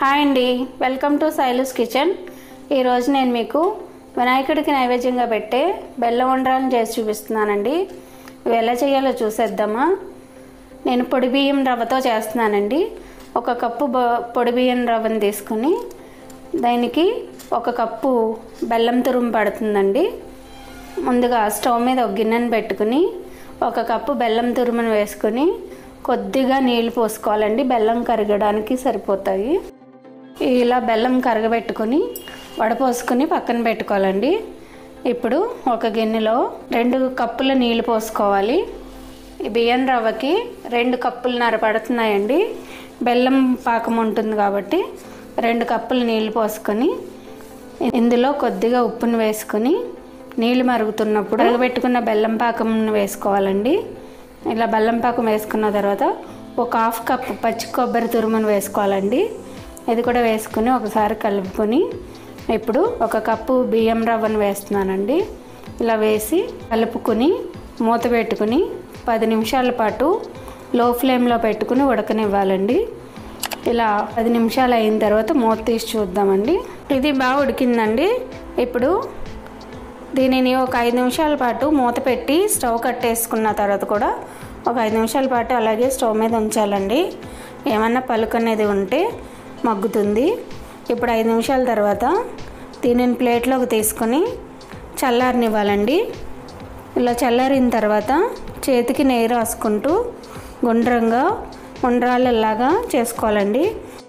hi అండి welcome to సైలూస్ kitchen ఈరోజు నేను మీకు వినాయకుడికి నైవేద్యంగా పెట్టే బెల్లం ఉండ్రాలను చేసి చూపిస్తున్నానండి ఇవి ఎలా చేయాలో చూసేద్దామా నేను పొడి బియ్యం రవ్వతో చేస్తున్నానండి ఒక కప్పు బ- పొడి బియ్యం రవ్వను తీసుకుని దానికి ఒక కప్పు బెల్లం తురుము పడుతుందండి ముందుగా స్టవ్ మీద ఒక గిన్నెను పెట్టుకుని ఒక కప్పు బెల్లం తురుమును వేసుకుని కొద్దిగా నీళ్లు పోసుకోవాలండి బెల్లం కరగడానికి సరిపోతాయి ఇలా బెల్లం కరగబెట్టుకుని వడపోసుకుని పక్కన పెట్టుకోవాలండి ఇప్పుడు ఒక గిన్నెలో రెండు కప్పుల నీళ్లు పోసుకోవాలి ఈ బియ్యం రవ్వకి రెండు కప్పులున్నర పడుతున్నాయండి బెల్లం పాకం ఉంటుంది కాబట్టి రెండు కప్పులు నీళ్లు పోసుకొని ఇందులో కొద్దిగా ఉప్పును వేసుకొని నీళ్లు మరుగుతున్నప్పుడు మరగబెట్టుకున్న బెల్లం పాకం వేసుకోవాలండి ఇలా బెల్లం పాకం వేసుకున్న తర్వాత ఒక హాఫ్ కప్ పచ్చి కొబ్బరి తురుమును వేసుకోవాలండి ఇది కూడా వేసుకుని ఒకసారి కలుపుకొని ఇప్పుడు ఒక కప్పు బియ్యం రవ్వను వేస్తున్నానండి ఇలా వేసి కలుపుకొని మూత పెట్టుకుని పది నిమిషాల పాటు లో ఫ్లేమ్లో పెట్టుకుని ఉడకనివ్వాలండి ఇలా పది నిమిషాలు అయిన తర్వాత మూత తీసి చూద్దామండి ఇది బాగా ఉడికిందండి ఇప్పుడు దీనిని ఒక ఐదు నిమిషాల పాటు మూత పెట్టి స్టవ్ కట్టేసుకున్న తర్వాత కూడా ఒక ఐదు నిమిషాల పాటు అలాగే స్టవ్ మీద ఉంచాలండి ఏమన్నా పలుకు అనేది ఉంటే మగ్గుతుంది ఇప్పుడు ఐదు నిమిషాల తర్వాత దీనిని ప్లేట్లోకి తీసుకొని చల్లారనివ్వాలండి ఇలా చల్లారిన తర్వాత చేతికి నెయ్యి రాసుకుంటూ గుండ్రంగా ఉండ్రాళ్ళలాగా చేసుకోవాలండి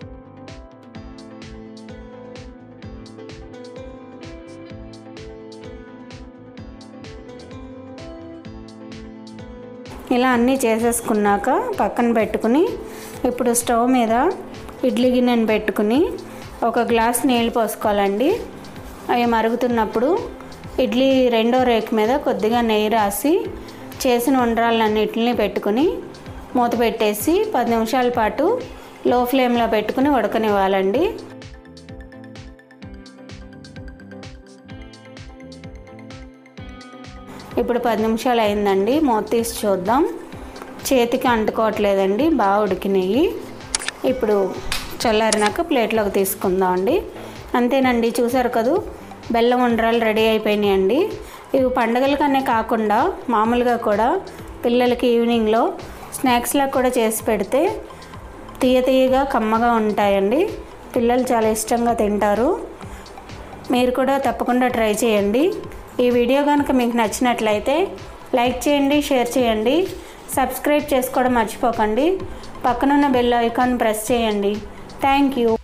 ఇలా అన్నీ చేసేసుకున్నాక పక్కన పెట్టుకుని ఇప్పుడు స్టవ్ మీద ఇడ్లీ గిన్నెను పెట్టుకుని ఒక గ్లాస్ నీళ్ళు పోసుకోవాలండి అవి మరుగుతున్నప్పుడు ఇడ్లీ రెండో రేకు మీద కొద్దిగా నెయ్యి రాసి చేసిన ఉండ్రాలన్నిటిని పెట్టుకుని మూత పెట్టేసి పది నిమిషాల పాటు లో ఫ్లేమ్లో పెట్టుకుని ఉడకనివ్వాలండి ఇప్పుడు పది నిమిషాలు అయిందండి మూత తీసి చూద్దాం చేతికి అంటుకోవట్లేదండి బాగా ఉడికినాయి ఇప్పుడు చల్లారినాక ప్లేట్లోకి తీసుకుందాం అండి అంతేనండి చూసారు కదూ బెల్లం ఉండ్రాలు రెడీ అయిపోయినాయండి ఇవి పండగలకనే కాకుండా మామూలుగా కూడా పిల్లలకి ఈవినింగ్లో స్నాక్స్లా కూడా చేసి పెడితే తీయ తీయగా కమ్మగా ఉంటాయండి పిల్లలు చాలా ఇష్టంగా తింటారు మీరు కూడా తప్పకుండా ట్రై చేయండి ఈ వీడియో కనుక మీకు నచ్చినట్లయితే లైక్ చేయండి షేర్ చేయండి సబ్స్క్రైబ్ చేసుకోవడం మర్చిపోకండి పక్కనున్న బెల్ ఐకాన్ ప్రెస్ చేయండి థ్యాంక్ యూ